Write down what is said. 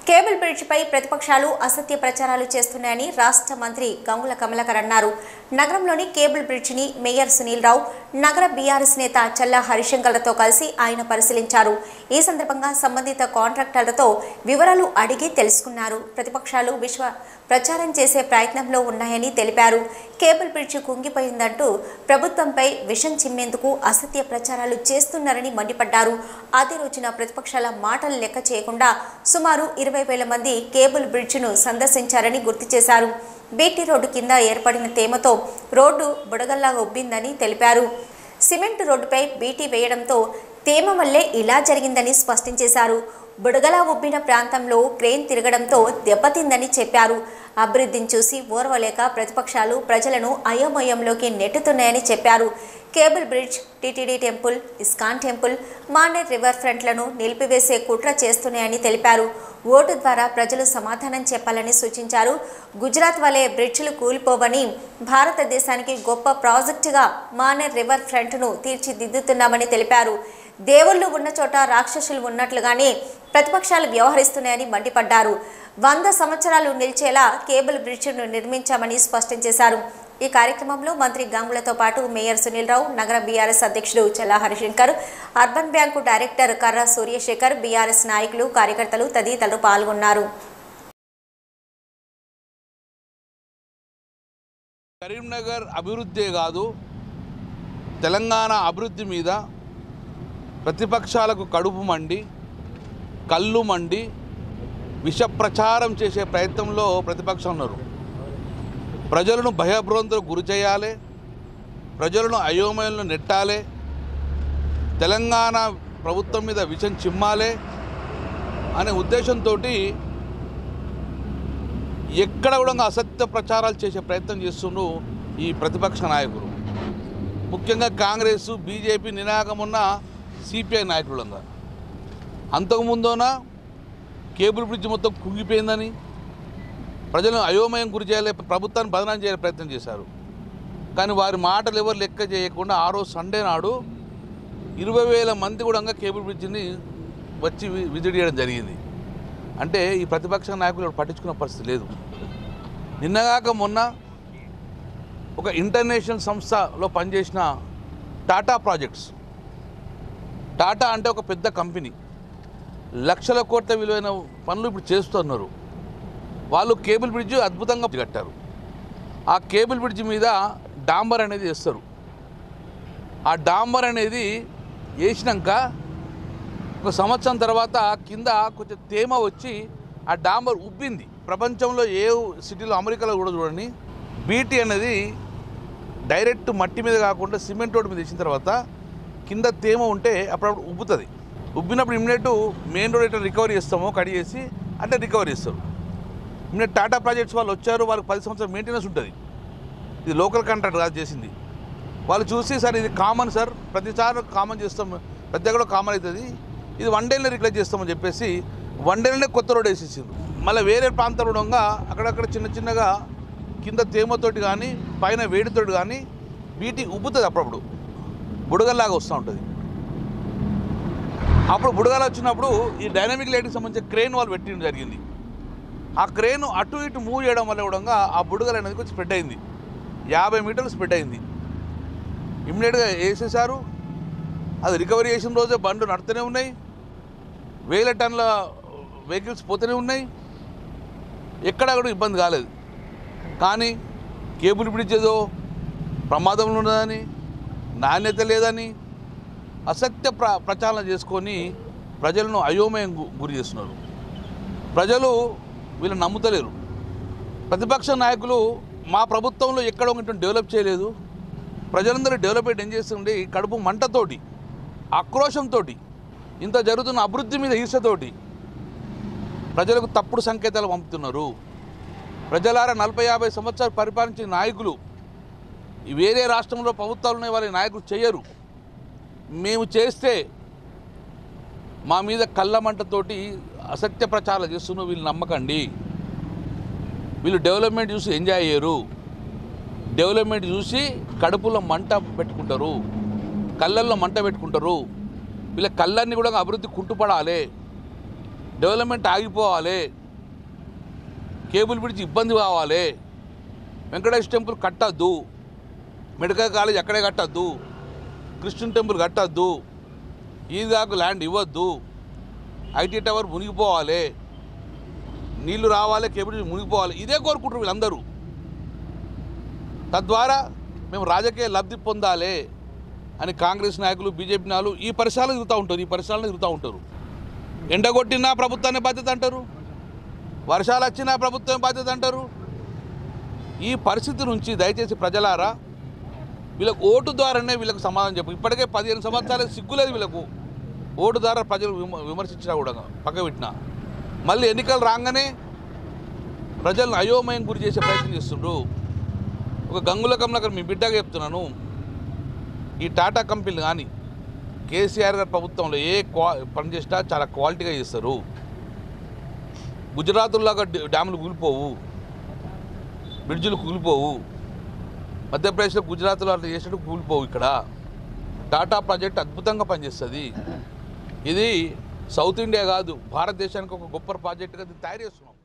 cable బ్రిడ్జిపై ప్రతిపక్షాలు అసత్య ప్రచారాలు చేస్తున్నాయని రాష్ట్ర మంత్రి గంగుల కమలాకర్ అన్నారు నగరంలోని కేబుల్ బ్రిడ్జిని మేయర్ సునీల్ రావు నగర బీఆర్ఎస్ నేత చల్లా హరిశంకర్లతో కలిసి ఆయన పరిశీలించారు ఈ సందర్భంగా సంబంధిత కాంట్రాక్టర్లతో వివరాలు అడిగి తెలుసుకున్నారు ప్రతిపక్షాలు విశ్వ ప్రచారం చేసే ప్రయత్నంలో ఉన్నాయని తెలిపారు కేబుల్ బ్రిడ్జి కుంగిపోయిందంటూ ప్రభుత్వంపై విషం చిమ్మేందుకు అసత్య ప్రచారాలు చేస్తున్నారని మండిపడ్డారు అదే రోజున ప్రతిపక్షాల మాటలు లెక్క చేయకుండా సుమారు ఇరవై వేల మంది కేబుల్ బ్రిడ్జిను సందర్శించారని గుర్తు చేశారు బీటీ రోడ్డు కింద ఏర్పడిన తేమతో రోడ్డు బుడగల్లా ఉబ్బిందని తెలిపారు సిమెంట్ రోడ్డుపై బీటీ వేయడంతో తేమ వల్లే ఇలా జరిగిందని స్పష్టం చేశారు బుడగలా ఉబ్బిన ప్రాంతంలో క్రేన్ తిరగడంతో దెబ్బతిందని చెప్పారు అభివృద్ధిని చూసి ఓర్వలేక ప్రతిపక్షాలు ప్రజలను అయోమయంలోకి నెట్టుతున్నాయని చెప్పారు cable bridge TTD temple ISKCON temple Maner river ఫ్రంట్లను నిలిపివేసే కుట్ర చేస్తున్నాయని తెలిపారు ఓటు ద్వారా ప్రజలు సమాధానం చెప్పాలని సూచించారు గుజరాత్ వలె బ్రిడ్జ్లు కూలిపోవని భారతదేశానికి గొప్ప ప్రాజెక్టుగా మానేర్ రివర్ ఫ్రంట్ను తీర్చిదిద్దుతున్నామని తెలిపారు దేవుళ్ళు ఉన్న చోట రాక్షసులు ఉన్నట్లుగానే ప్రతిపక్షాలు వ్యవహరిస్తున్నాయని మండిపడ్డారు వంద సంవత్సరాలు నిలిచేలా కేబుల్ బ్రిడ్జ్ను నిర్మించామని స్పష్టం చేశారు ఈ కార్యక్రమంలో మంత్రి గంగులతో పాటు మేయర్ సునీల్ రావు నగర బీఆర్ఎస్ అధ్యక్షుడు Challa Harishankar urban bank director Karra Suryashekar BRS నాయకులు కార్యకర్తలు తదితరులు పాల్గొన్నారు కరీంనగర్ అభివృద్ధే కాదు తెలంగాణ అభివృద్ధి మీద ప్రతిపక్షాలకు కడుపు మండి కళ్ళు మండి విష ప్రచారం చేసే ప్రయత్నంలో ప్రతిపక్షం ఉన్నారు ప్రజలను భయభ్రాంతులకు గురి చేయాలి ప్రజలను అయోమయంలో నెట్టాలి తెలంగాణ ప్రభుత్వం మీద విషం చిమ్మాలి అనే ఉద్దేశంతో ఎక్కడ కూడా అసత్య ప్రచారాలు చేసే ప్రయత్నం చేస్తుండ్రు ఈ ప్రతిపక్ష నాయకులు ముఖ్యంగా కాంగ్రెస్ బీజేపీ నినాయకం ఉన్న సిపిఐ నాయకులంగా అంతకుముందున కేబుల్ బ్రిడ్జ్ మొత్తం కుంగిపోయిందని ప్రజలను అయోమయం గురి చేయాలి ప్రభుత్వాన్ని బదనాం చేయాలి ప్రయత్నం చేశారు కానీ వారి మాటలు ఎవరు లెక్క చేయకుండా ఆ రోజు సండే నాడు ఇరవై వేల మంది కూడా కేబుల్ బ్రిడ్జిని వచ్చి వి- విజిట్ చేయడం జరిగింది అంటే ఈ ప్రతిపక్ష నాయకులు ఎవరు పట్టించుకున్న పరిస్థితి లేదు నిన్నగాక మొన్న ఒక ఇంటర్నేషనల్ సంస్థలో పనిచేసిన టాటా ప్రాజెక్ట్స్ టాటా అంటే ఒక పెద్ద కంపెనీ లక్షల కోట్ల విలువైన పనులు ఇప్పుడు చేస్తున్నారు వాళ్ళు కేబుల్ బ్రిడ్జ్ అద్భుతంగా కట్టారు ఆ కేబుల్ బ్రిడ్జ్ మీద డాంబర్ అనేది వేస్తారు ఆ డాంబర్ అనేది వేసినాక ఒక సంవత్సరం తర్వాత కింద కొంచెం తేమ వచ్చి ఆ డాంబర్ ఉబ్బింది ప్రపంచంలో ఏ సిటీలో అమెరికాలో కూడా చూడండి బీటీ అనేది డైరెక్ట్ మట్టి మీద కాకుండా సిమెంట్ రోడ్ మీద వేసిన తర్వాత కింద తేమ ఉంటే అప్పుడప్పుడు ఉబ్బుతుంది ఉబ్బినప్పుడు ఇమ్మీడియట్ మెయిన్ రోడ్ ఎట్లా రికవరీ చేస్తామో కడి చేసి అంటే రికవరీ చేస్తారు ఇమ్మీడియట్ టాటా ప్రాజెక్ట్స్ వాళ్ళు వచ్చారు వాళ్ళకి పది సంవత్సరాలు మెయింటెనెన్స్ ఉంటుంది ఇది లోకల్ కాంట్రాక్ట్ కాదు చేసింది వాళ్ళు చూసి సార్ ఇది కామన్ సార్ ప్రతిసారి కామన్ చేస్తాం ప్రతి దగ్గర కామన్ అవుతుంది ఇది వన్ డేలో రిక్లెక్ట్ చేస్తామని చెప్పేసి వన్ డేలోనే కొత్త రోడ్ వేసేసారు మళ్ళీ వేరే ప్రాంతాలు ఉండగా అక్కడక్కడ చిన్న చిన్నగా కింద తేమతోటి కానీ పైన వేడితోటి కానీ బీటీ ఉబ్బుతుంది అప్పుడప్పుడు బుడగల్లాగా వస్తూ ఉంటుంది అప్పుడు బుడగలు వచ్చినప్పుడు ఈ డైనమిక్ లైట్కి సంబంధించిన క్రేన్ వాళ్ళు పెట్టడం జరిగింది ఆ క్రేన్ అటు ఇటు మూవ్ చేయడం వల్ల కూడా ఆ బుడగలు అనేది కొంచెం స్ప్రెడ్ అయింది యాభై మీటర్లు స్ప్రెడ్ అయింది ఇమ్మీడియట్గా వేసేసారు అది రికవరీ చేసిన రోజే బండ్లు నడుతూనే ఉన్నాయి వేల టన్నుల వెహికల్స్ పోతూనే ఉన్నాయి ఎక్కడా కూడా ఇబ్బంది కాలేదు కానీ కేబుల్ బ్రిడ్జ్ ఏదో ప్రమాదంలో ఉన్నదని నాణ్యత లేదని అసత్య ప్ర ప్రచారణ చేసుకొని ప్రజలను అయోమయం గు- గురి చేస్తున్నారు ప్రజలు వీళ్ళు నమ్ముతలేరు ప్రతిపక్ష నాయకులు మా ప్రభుత్వంలో ఎక్కడ ఒకటి డెవలప్ చేయలేదు ప్రజలందరూ డెవలప్మెంట్ ఏం చేస్తుండే కడుపు మంటతోటి ఆక్రోషంతో ఇంత జరుగుతున్న అభివృద్ధి మీద ఈర్షతోటి ప్రజలకు తప్పుడు సంకేతాలు పంపుతున్నారు ప్రజలారా నలభై యాభై సంవత్సరాలు పరిపాలించిన నాయకులు ఈ వేరే రాష్ట్రంలో ప్రభుత్వాలు ఉన్నాయి వారి నాయకులు చేయరు మేము చేస్తే మా మీద కళ్ళ మంటతోటి అసత్య ప్రచారాలు చేస్తున్న వీళ్ళు నమ్మకండి వీళ్ళు డెవలప్మెంట్ చూసి ఎంజాయ్ చేయరు డెవలప్మెంట్ చూసి కడుపులో మంట పెట్టుకుంటారు కళ్ళల్లో మంట పెట్టుకుంటారు వీళ్ళ కళ్ళన్నీ కూడా అభివృద్ధి కుంటుపడాలి డెవలప్మెంట్ ఆగిపోవాలి కేబుల్ బ్రిడ్జ్ ఇబ్బంది కావాలి వెంకటేష్ టెంపుల్ కట్టద్దు మెడికల్ కాలేజ్ అక్కడే కట్టద్దు క్రిస్టియన్ టెంపుల్ కట్టద్దు ఈద్గాకు ల్యాండ్ ఇవ్వద్దు ఐటీ టవర్ మునిగిపోవాలి నీళ్లు రావాలి కేబుల్ బ్రిడ్జ్ మునిగిపోవాలి ఇదే కోరుకుంటారు వీళ్ళందరూ తద్వారా మేము రాజకీయ లబ్ధి పొందాలి అని కాంగ్రెస్ నాయకులు బీజేపీ నాయకులు ఈ పరిసరాలు తిరుగుతూ ఉంటారు ఈ పరిసరాలను తిరుగుతూ ఉంటారు ఎండగొట్టినా ప్రభుత్వాన్ని బాధ్యత అంటారు వర్షాలు వచ్చినా ప్రభుత్వం బాధ్యత అంటారు ఈ పరిస్థితి నుంచి దయచేసి ప్రజలారా వీళ్ళకు ఓటు ద్వారానే వీళ్ళకి సమాధానం చెప్పు ఇప్పటికే పదిహేను సంవత్సరాలు సిగ్గులేదు వీళ్ళకు ఓటు ద్వారా ప్రజలు విమ విమర్శించినా కూడా పక్క పెట్టినా మళ్ళీ ఎన్నికలు రాగానే ప్రజలను అయోమయం గురి చేసే ప్రయత్నం చేస్తుండ్రు ఒక గంగుల కమలాకర్ మీ బిడ్డగా చెప్తున్నాను ఈ టాటా కంపెనీలు కానీ కేసీఆర్ గారి ప్రభుత్వంలో ఏ క్వా పని చేసినా చాలా క్వాలిటీగా చేస్తారు గుజరాత్లాగా డ్యా- డ్యాములు కూలిపోవు బ్రిడ్జులు కూలిపోవు మధ్యప్రదేశ్లో గుజరాత్లో అట్లా చేసినట్టు కూలిపోవు ఇక్కడ టాటా ప్రాజెక్ట్ అద్భుతంగా పనిచేస్తుంది ఇది సౌత్ ఇండియా కాదు భారతదేశానికి ఒక గొప్ప ప్రాజెక్టుగా దీన్ని తయారు చేస్తున్నాం